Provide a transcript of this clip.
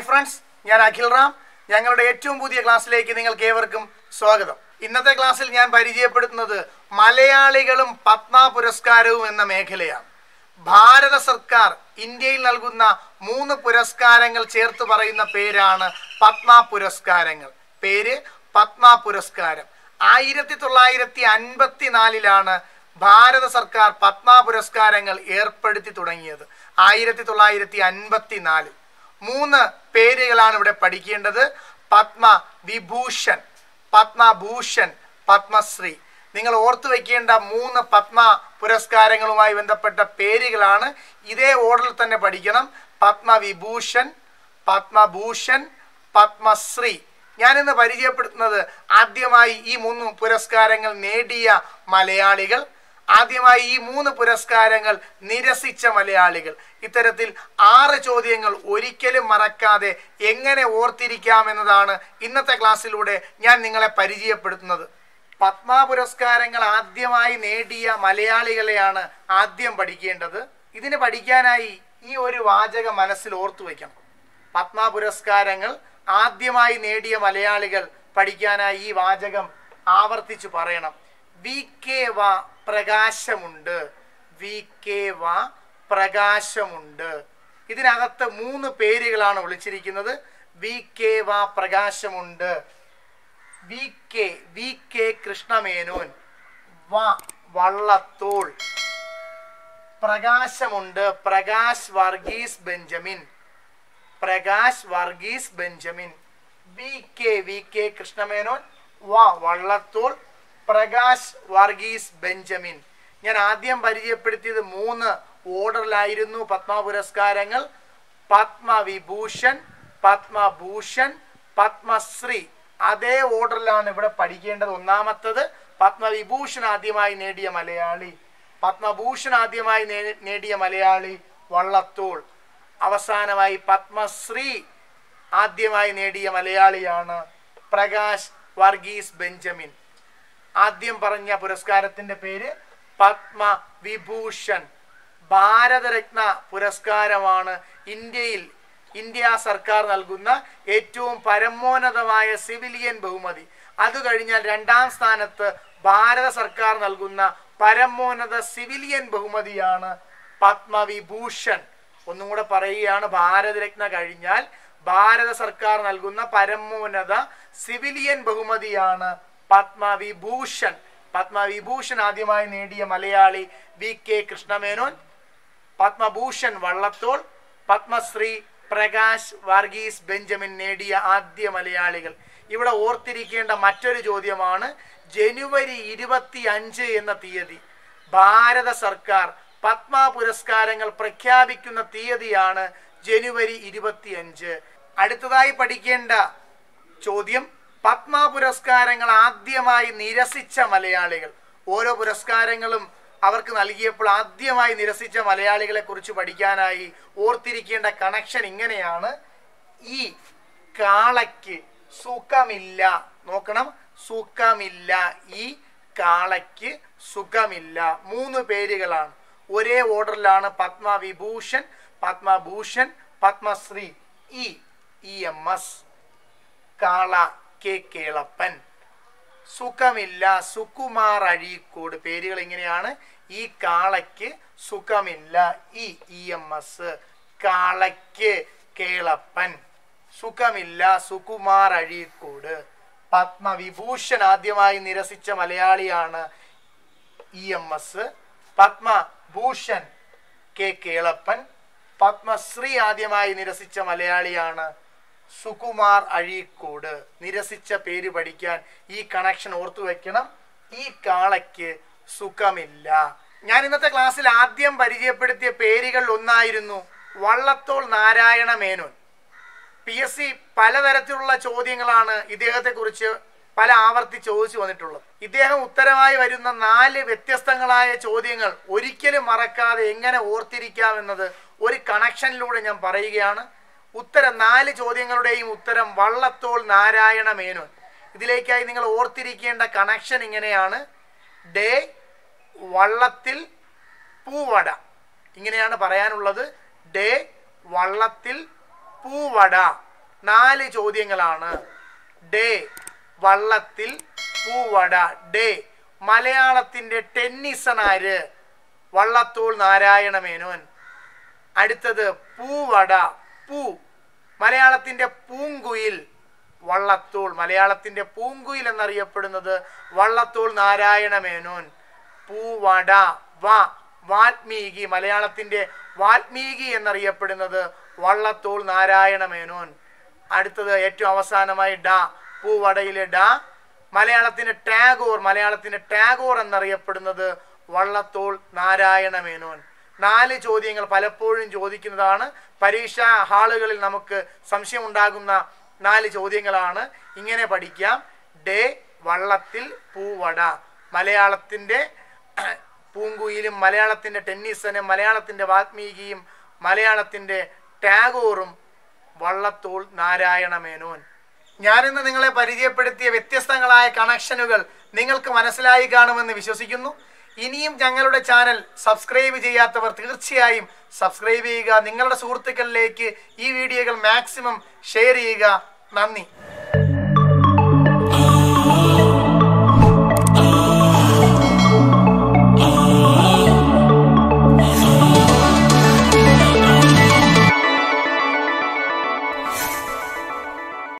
hi friends ഞാൻ അഖിൽ റാം ഞങ്ങളുടെ ഏറ്റവും പുതിയ ക്ലാസ്സിലേക്ക് നിങ്ങൾക്ക് ഏവർക്കും സ്വാഗതം ഇന്നത്തെ ക്ലാസ്സിൽ ഞാൻ പരിചയപ്പെടുത്തുന്നത് മലയാളികളും പത്മ പുരസ്കാരവും എന്ന മേഖലയാണ് ഭാരത സർക്കാർ ഇന്ത്യയിൽ നൽകുന്ന മൂന്ന് പുരസ്കാരങ്ങൾ ചേർത്ത് പറയുന്ന പേരാണ് പത്മ പുരസ്കാരങ്ങൾ പേര് പത്മ പുരസ്കാരം ആയിരത്തി തൊള്ളായിരത്തി അൻപത്തിനാലിലാണ് ഭാരത സർക്കാർ പത്മ പുരസ്കാരങ്ങൾ ഏർപ്പെടുത്തി തുടങ്ങിയത് ആയിരത്തി തൊള്ളായിരത്തി അൻപത്തിനാല് മൂന്ന് പേരുകളാണ് ഇവിടെ പഠിക്കേണ്ടത് പത്മ വിഭൂഷൺ പത്മഭൂഷൺ പത്മശ്രീ നിങ്ങൾ ഓർത്തു വെക്കേണ്ട മൂന്ന് പത്മ പുരസ്കാരങ്ങളുമായി ബന്ധപ്പെട്ട പേരുകളാണ് ഇതേ ഓർഡറിൽ തന്നെ പഠിക്കണം പത്മവിഭൂഷൺ പത്മഭൂഷൺ പത്മശ്രീ ഞാനിന്ന് പരിചയപ്പെടുത്തുന്നത് ആദ്യമായി ഈ മൂന്ന് പുരസ്കാരങ്ങൾ നേടിയ മലയാളികൾ ആദ്യമായി ഈ മൂന്ന് പുരസ്കാരങ്ങൾ നിരസിച്ച മലയാളികൾ ഇത്തരത്തിൽ ആറ് ചോദ്യങ്ങൾ ഒരിക്കലും മറക്കാതെ എങ്ങനെ ഓർത്തിരിക്കാമെന്നതാണ് ഇന്നത്തെ ക്ലാസ്സിലൂടെ ഞാൻ നിങ്ങളെ പരിചയപ്പെടുത്തുന്നത് പത്മ പുരസ്കാരങ്ങൾ ആദ്യമായി നേടിയ മലയാളികളെയാണ് ആദ്യം പഠിക്കേണ്ടത് ഇതിന് പഠിക്കാനായി ഈ ഒരു വാചകം മനസ്സിൽ ഓർത്തു വയ്ക്കണം പത്മ പുരസ്കാരങ്ങൾ ആദ്യമായി നേടിയ മലയാളികൾ പഠിക്കാനായി ഈ വാചകം ആവർത്തിച്ചു പറയണം വി കെ വ പ്രകാശമുണ്ട് വി കെ വ പ്രകാശമുണ്ട് ഇതിനകത്ത് മൂന്ന് പേരുകളാണ് വിളിച്ചിരിക്കുന്നത് വി കെ വ പ്രകാശമുണ്ട് V K V K Krishna Menon വ വള്ളത്തോൾ പ്രകാശമുണ്ട് Prakash Varghese Benjamin Prakash Varghese Benjamin V K V K Krishna Menon വ വള്ളത്തോൾ പ്രകാശ് വർഗീസ് ബെഞ്ചമിൻ ഞാൻ ആദ്യം പരിചയപ്പെടുത്തിയത് മൂന്ന് ഓർഡറിലായിരുന്നു പത്മ പുരസ്കാരങ്ങൾ പത്മവിഭൂഷൺ പത്മഭൂഷൺ പത്മശ്രീ അതേ ഓർഡറിലാണ് ഇവിടെ പഠിക്കേണ്ടത് ഒന്നാമത്തത് പത്മവിഭൂഷൺ ആദ്യമായി നേടിയ മലയാളി പത്മഭൂഷൺ ആദ്യമായി നേ- നേടിയ മലയാളി വള്ളത്തോൾ അവസാനമായി പത്മശ്രീ ആദ്യമായി നേടിയ മലയാളിയാണ് പ്രകാശ് വർഗീസ് ബെഞ്ചമിൻ ആദ്യം പറഞ്ഞ പുരസ്കാരത്തിന്റെ പേര് പത്മ വിഭൂഷൺ ഭാരതരത്ന പുരസ്കാരമാണ് ഇന്ത്യയിൽ ഇന്ത്യ സർക്കാർ നൽകുന്ന ഏറ്റവും പരമോന്നതമായ സിവിലിയൻ ബഹുമതി അത് കഴിഞ്ഞാൽ രണ്ടാം സ്ഥാനത്ത് ഭാരത സർക്കാർ നൽകുന്ന പരമോന്നത സിവിലിയൻ ബഹുമതിയാണ് പത്മവിഭൂഷൺ ഒന്നും കൂടെ പറയുകയാണ് ഭാരതരത്ന കഴിഞ്ഞാൽ ഭാരത സർക്കാർ നൽകുന്ന പരമോന്നത സിവിലിയൻ ബഹുമതിയാണ് പത്മവിഭൂഷൺ പത്മവിഭൂഷൺ ആദ്യമായി നേടിയ മലയാളി വി കെ കൃഷ്ണമേനോൻ പത്മഭൂഷൺ വള്ളത്തോൾ പത്മശ്രീ പ്രകാശ് വർഗീസ് ബെഞ്ചമിൻ നേടിയ ആദ്യ മലയാളികൾ ഇവിടെ ഓർത്തിരിക്കേണ്ട മറ്റൊരു ചോദ്യമാണ് ജനുവരി ഇരുപത്തി അഞ്ച് എന്ന തീയതി ഭാരത സർക്കാർ പത്മ പുരസ്കാരങ്ങൾ പ്രഖ്യാപിക്കുന്ന തീയതിയാണ് ജനുവരി ഇരുപത്തിയഞ്ച് അടുത്തതായി പഠിക്കേണ്ട ചോദ്യം പത്മ പുരസ്കാരങ്ങൾ ആദ്യമായി നിരസിച്ച മലയാളികൾ ഓരോ പുരസ്കാരങ്ങളും അവർക്ക് നൽകിയപ്പോൾ ആദ്യമായി നിരസിച്ച മലയാളികളെ കുറിച്ച് പഠിക്കാനായി ഓർത്തിരിക്കേണ്ട കണക്ഷൻ ഇങ്ങനെയാണ് ഈ കാളയ്ക്ക് സുഖമില്ല നോക്കണം സുഖമില്ല ഈ കാളയ്ക്ക് സുഖമില്ല മൂന്ന് പേരുകളാണ് ഒരേ ഓർഡറിലാണ് Padma Vibhushan Padma Bhushan Padma Shri E E M S കാള കെ കേളപ്പൻ സുഖമില്ല സുകുമാർ അഴീക്കോട് പേരുകൾ ഇങ്ങനെയാണ് ഈ കാളയ്ക്ക് സുഖമില്ല ഈ ഇ എം എസ് കാളയ്ക്ക് കേളപ്പൻ സുഖമില്ല സുകുമാർ അഴീക്കോട് പത്മവിഭൂഷൺ ആദ്യമായി നിരസിച്ച മലയാളിയാണ് E M S Padma Bhushan K Kelappan Padma Shri ആദ്യമായി നിരസിച്ച മലയാളിയാണ് സുകുമാർ അഴീക്കോട് നിരസിച്ച പേര് പഠിക്കാൻ ഈ കണക്ഷൻ ഓർത്തു വെക്കണം ഈ കാളയ്ക്ക് സുഖമില്ല ഞാൻ ഇന്നത്തെ ക്ലാസ്സിൽ ആദ്യം പരിചയപ്പെടുത്തിയ പേരുകൾ ഒന്നായിരുന്നു Vallathol Narayana Menon P S C പലതരത്തിലുള്ള ചോദ്യങ്ങളാണ് ഇദ്ദേഹത്തെ കുറിച്ച് പല ആവർത്തി ചോദിച്ചു വന്നിട്ടുള്ളത് ഇദ്ദേഹം ഉത്തരമായി വരുന്ന നാല് വ്യത്യസ്തങ്ങളായ ചോദ്യങ്ങൾ ഒരിക്കലും മറക്കാതെ എങ്ങനെ ഓർത്തിരിക്കാമെന്നത് ഒരു കണക്ഷനിലൂടെ ഞാൻ പറയുകയാണ് ഉത്തരം നാല് ചോദ്യങ്ങളുടെയും ഉത്തരം വള്ളത്തോൾ നാരായണ മേനോൻ ഇതിലേക്കായി നിങ്ങൾ ഓർത്തിരിക്കേണ്ട കണക്ഷൻ ഇങ്ങനെയാണ് ഡേ വള്ളത്തിൽ പൂവട ഇങ്ങനെയാണ് പറയാനുള്ളത് ഡേ വള്ളത്തിൽ പൂവട നാല് ചോദ്യങ്ങളാണ് ഡേ വള്ളത്തിൽ പൂവട ഡേ മലയാളത്തിന്റെ ടെന്നീസൺ ആര് വള്ളത്തോൾ നാരായണ മേനോൻ അടുത്തത് പൂവട പൂ മലയാളത്തിന്റെ പൂങ്കുയിൽ വള്ളത്തോൾ മലയാളത്തിന്റെ പൂങ്കുയിൽ എന്നറിയപ്പെടുന്നത് വള്ളത്തോൾ നാരായണ മേനോൻ പൂവട വ വാൽമീകി മലയാളത്തിന്റെ വാൽമീകി എന്നറിയപ്പെടുന്നത് വള്ളത്തോൾ നാരായണ മേനോൻ അടുത്തത് ഏറ്റവും അവസാനമായി ഡ പൂവടയിലെ ഡ മലയാളത്തിന്റെ ടാഗോർ മലയാളത്തിന്റെ ടാഗോർ എന്നറിയപ്പെടുന്നത് വള്ളത്തോൾ നാരായണ മേനോൻ നാല് ചോദ്യങ്ങൾ പലപ്പോഴും ചോദിക്കുന്നതാണ് പരീക്ഷാ ഹാളുകളിൽ നമുക്ക് സംശയമുണ്ടാകുന്ന നാല് ചോദ്യങ്ങളാണ് ഇങ്ങനെ പഠിക്കാം ഡേ വള്ളത്തിൽ പൂവട മലയാളത്തിന്റെ പൂങ്കുയിലും മലയാളത്തിന്റെ ടെന്നീസനും മലയാളത്തിന്റെ വാൽമീകിയും മലയാളത്തിന്റെ ടാഗോറും വള്ളത്തോൾ നാരായണ മേനോൻ ഞാനിന്ന് നിങ്ങളെ പരിചയപ്പെടുത്തിയ വ്യത്യസ്തങ്ങളായ കണക്ഷനുകൾ നിങ്ങൾക്ക് മനസ്സിലായി കാണുമെന്ന് വിശ്വസിക്കുന്നു ഇനിയും ഞങ്ങളുടെ ചാനൽ സബ്സ്ക്രൈബ് ചെയ്യാത്തവർ തീർച്ചയായും സബ്സ്ക്രൈബ് ചെയ്യുക നിങ്ങളുടെ സുഹൃത്തുക്കളിലേക്ക് ഈ വീഡിയോകൾ മാക്സിമം ഷെയർ ചെയ്യുക നന്ദി